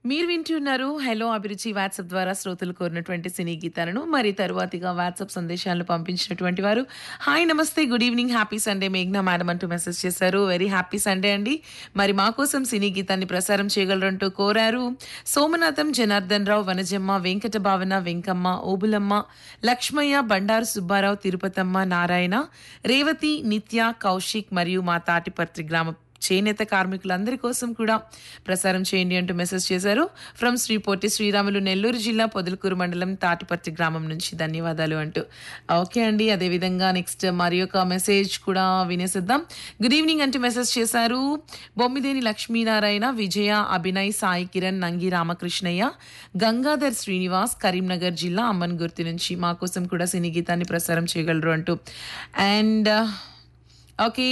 మీరు వింటున్నారు హలో అభిరుచి వాట్సాప్ ద్వారా శ్రోతలు కోరినటువంటి సినీ గీతాలను మరి తరువాతిగా వాట్సాప్ సందేశాలను పంపించినటువంటి వారు హాయ్ నమస్తే గుడ్ ఈవినింగ్ హ్యాపీ సండే మేఘ్నా మేడం అంటూ మెసేజ్ చేశారు వెరీ హ్యాపీ సండే అండి మరి మా కోసం సినీ గీతాన్ని ప్రసారం చేయగలరంటూ కోరారు సోమనాథం జనార్దన్ రావు వనజమ్మ వెంకట భావన వెంకమ్మ ఓబులమ్మ లక్ష్మయ్య బండారు సుబ్బారావు తిరుపతమ్మ నారాయణ రేవతి నిత్య కౌశిక్ మరియు మా తాటిపర్తి గ్రామ చేనేత కార్మికులందరి కోసం కూడా ప్రసారం చేయండి అంటూ మెసేజ్ చేశారు ఫ్రమ్ శ్రీ పొట్టి శ్రీరాములు నెల్లూరు జిల్లా పొదలకూరు మండలం తాటిపర్తి గ్రామం నుంచి ధన్యవాదాలు అంటూ ఓకే అండి అదేవిధంగా నెక్స్ట్ మరి ఒక మెసేజ్ కూడా వినేసిద్దాం గుడ్ ఈవినింగ్ అంటూ మెసేజ్ చేశారు బొమ్మిదేని లక్ష్మీనారాయణ విజయ అభినయ్ సాయి కిరణ్ నంగి రామకృష్ణయ్య గంగాధర్ శ్రీనివాస్ కరీంనగర్ జిల్లా అమ్మన్ గుర్తి నుంచి మా కోసం కూడా సినీ గీతాన్ని ప్రసారం చేయగలరు అంటూ అండ్ ఓకే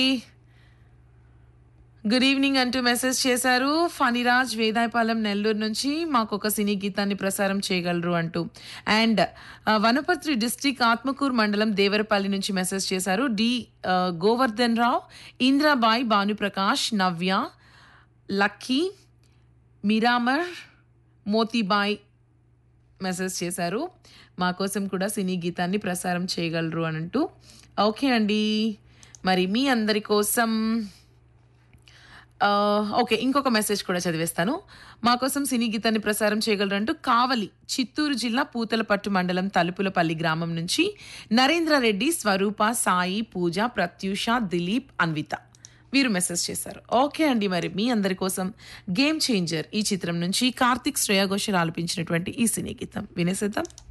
గుడ్ ఈవినింగ్ అంటూ మెసేజ్ చేశారు ఫణిరాజ్ వేదాయపాలెం నెల్లూరు నుంచి మాకు ఒక సినీ గీతాన్ని ప్రసారం చేయగలరు అంటూ అండ్ ఆ, వనపర్తి డిస్టిక్ ఆత్మకూరు మండలం దేవరపల్లి నుంచి మెసేజ్ చేశారు డి ఆ, Govardhan Rao Indrabai Bhanuprakash Navya Lucky Miramar Motibai message చేశారు మా కోసం కూడా సినీ గీతాన్ని ప్రసారం చేయగలరు అని అంటూ ఓకే అండి మరి మీ అందరి కోసం ఆ, ఓకే ఇంకొక మెసేజ్ కూడా చదివేస్తాను మా కోసం సినీ గీతాన్ని ప్రసారం చేయగలరంటూ కావలి చిత్తూరు జిల్లా పూతలపట్టు మండలం తలుపులపల్లి గ్రామం నుంచి నరేంద్ర రెడ్డి స్వరూప సాయి పూజ ప్రత్యూష దిలీప్ అన్విత వీరు మెసేజ్ చేశారు ఓకే అండి మరి మీ అందరి కోసం గేమ్ చేంజర్ ఈ చిత్రం నుంచి కార్తిక్ శ్రేయా ఘోషల్ ఆలపించినటువంటి ఈ సినీ గీతం వినేసేద్దాం